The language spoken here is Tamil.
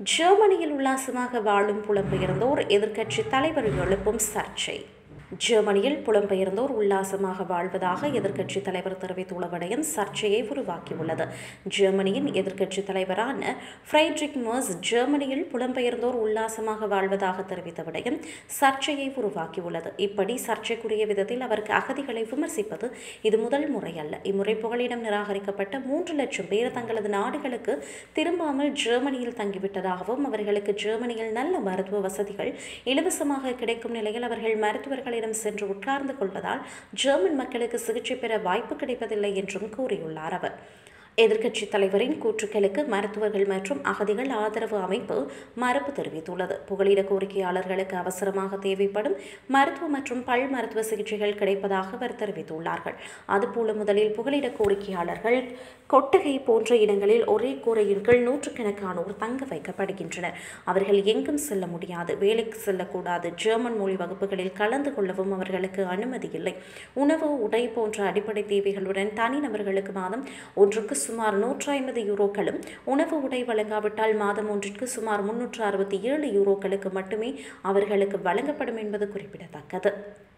ஜெர்மனியில் உல்லாசமாக வாழும் புலம்பெயர்ந்தோர் எதிர்க்கட்சி தலைவர் எழுப்பும் சர்ச்சை ஜெர்மனியில் புலம்பெயர்ந்தோர் உல்லாசமாக வாழ்வதாக எதிர்க்கட்சி தலைவர் தெரிவித்துள்ள விடயம் சர்ச்சையை உருவாக்கியுள்ளது ஜெர்மனியின் எதிர்க்கட்சி தலைவரான ஃப்ரைட்ரிக் மர்ஸ் ஜெர்மனியில் புலம்பெயர்ந்தோர் உல்லாசமாக வாழ்வதாக தெரிவித்த விடயம் சர்ச்சையை உருவாக்கியுள்ளது இப்படி சர்ச்சைக்குரிய விதத்தில் அவருக்கு அகதிகளை விமர்சிப்பது இது முதல் முறையல்ல இம்முறை புகலிடம் நிராகரிக்கப்பட்ட மூன்று லட்சம் பேர் தங்களது நாடுகளுக்கு திரும்பாமல் ஜெர்மனியில் தங்கிவிட்டதாகவும் அவர்களுக்கு ஜெர்மனியில் நல்ல மருத்துவ வசதிகள் இலவசமாக கிடைக்கும் நிலையில் அவர்கள் மருத்துவர்களிடம் சென்று உட்கார்ந்து கொள்வதால் ஜெர்மன் மக்களுக்கு சிகிச்சை பெற வாய்ப்பு கிடைப்பதில்லை என்றும் கூறியுள்ளார் அவர் எதிர்க்கட்சித் தலைவரின் கூற்றுக்களுக்கு மருத்துவர்கள் மற்றும் அகதிகள் ஆதரவு அமைப்பு மறுப்பு தெரிவித்துள்ளது புகலிட கோரிக்கையாளர்களுக்கு அவசரமாக தேவைப்படும் மருத்துவ மற்றும் பல் மருத்துவ சிகிச்சைகள் கிடைப்பதாக அவர் தெரிவித்துள்ளார்கள் அதுபோல முதலில் புகலிட கோரிக்கையாளர்கள் கொட்டகை போன்ற இடங்களில் ஒரே கூரையின் கீழ் நூற்றுக்கணக்கானோர் தங்க வைக்கப்படுகின்றனர் அவர்கள் எங்கும் செல்ல முடியாது வேலைக்கு செல்லக்கூடாது ஜெர்மன் மொழி வகுப்புகளில் கலந்து கொள்ளவும் அவர்களுக்கு அனுமதி இல்லை உணவு உடை போன்ற அடிப்படை தேவைகளுடன் தனிநபர்களுக்கு மாதம் ஒன்றுக்கு சுமார் நூற்றி ஐம்பது யூரோக்களும் உணவு உடை வழங்காவிட்டால் மாதம் ஒன்றிற்கு சுமார் முன்னூற்று அறுபத்தி ஏழு யூரோக்களுக்கு மட்டுமே அவர்களுக்கு வழங்கப்படும் என்பது குறிப்பிடத்தக்கது